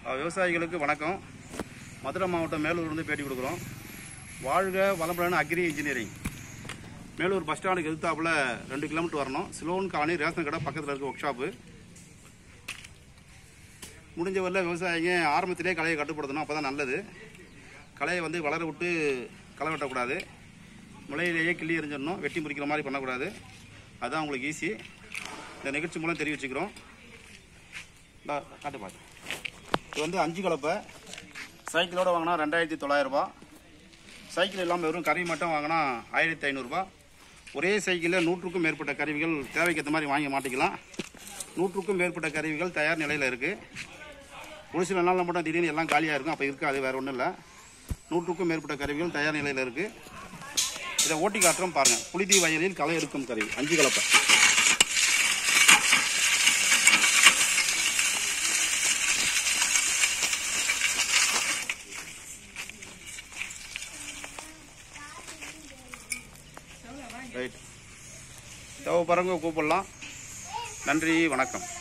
அஹ், விவசாயிகளுக்கு வணக்கம் மதுரை மாவட்டம் மேலூர்லேருந்து பேட்டி கொடுக்குறோம் வாழ்க வளமுடன் அக்ரி இன்ஜினியரிங் மேலூர் பஸ் ஸ்டாண்டுக்கு எதிர்த்தாப்புல ரெண்டு கிலோமீட்டர் வரணும் சிலோன் காலனி ரேஷன் கடை பக்கத்தில் இருக்க ஒர்க் ஷாப்பு முடிஞ்ச வரல விவசாயிங்க ஆரம்பத்திலே களையை கட்டுப்படுத்தணும் அப்போ தான் நல்லது களையை வந்து வளர விட்டு களை வெட்டக்கூடாது முளையிலேயே கிள்ளி எறிஞ்சிடணும் வெட்டி முறிக்கிற மாதிரி பண்ணக்கூடாது அதுதான் உங்களுக்கு ஈஸி இந்த நிகழ்ச்சி மூலம் தெரிவிச்சுக்கிறோம் இந்தா, காட்டு பாரு இது வந்து அஞ்சு கலப்பை சைக்கிளோட வாங்கினா ரெண்டாயிரத்தி தொள்ளாயிரரூபா சைக்கிள் இல்லாமல் வெறும் கருவி மட்டும் வாங்கினா ஆயிரத்தி ஐநூறுரூபா ஒரே சைக்கிளில் நூற்றுக்கும் மேற்பட்ட கருவிகள் தேவைக்கேற்ற மாதிரி வாங்கி மாட்டிக்கலாம் நூற்றுக்கும் மேற்பட்ட கருவிகள் தயார் நிலையில் இருக்குது ஒரு சில நாளில் மட்டும் திடீர்னு எல்லாம் காலியாக இருக்கும் அப்போ இருக்காது வேறு ஒன்றும் இல்லை நூற்றுக்கும் மேற்பட்ட கருவிகள் தயார் நிலையில் இருக்குது இதை ஓட்டி காட்டுறோம் பாருங்கள் புழுதி வயலில் களை எடுக்கும் கருவி அஞ்சு கலப்பை ரைட் தேவைப்படுறவங்க கூப்பிடலாம் நன்றி வணக்கம்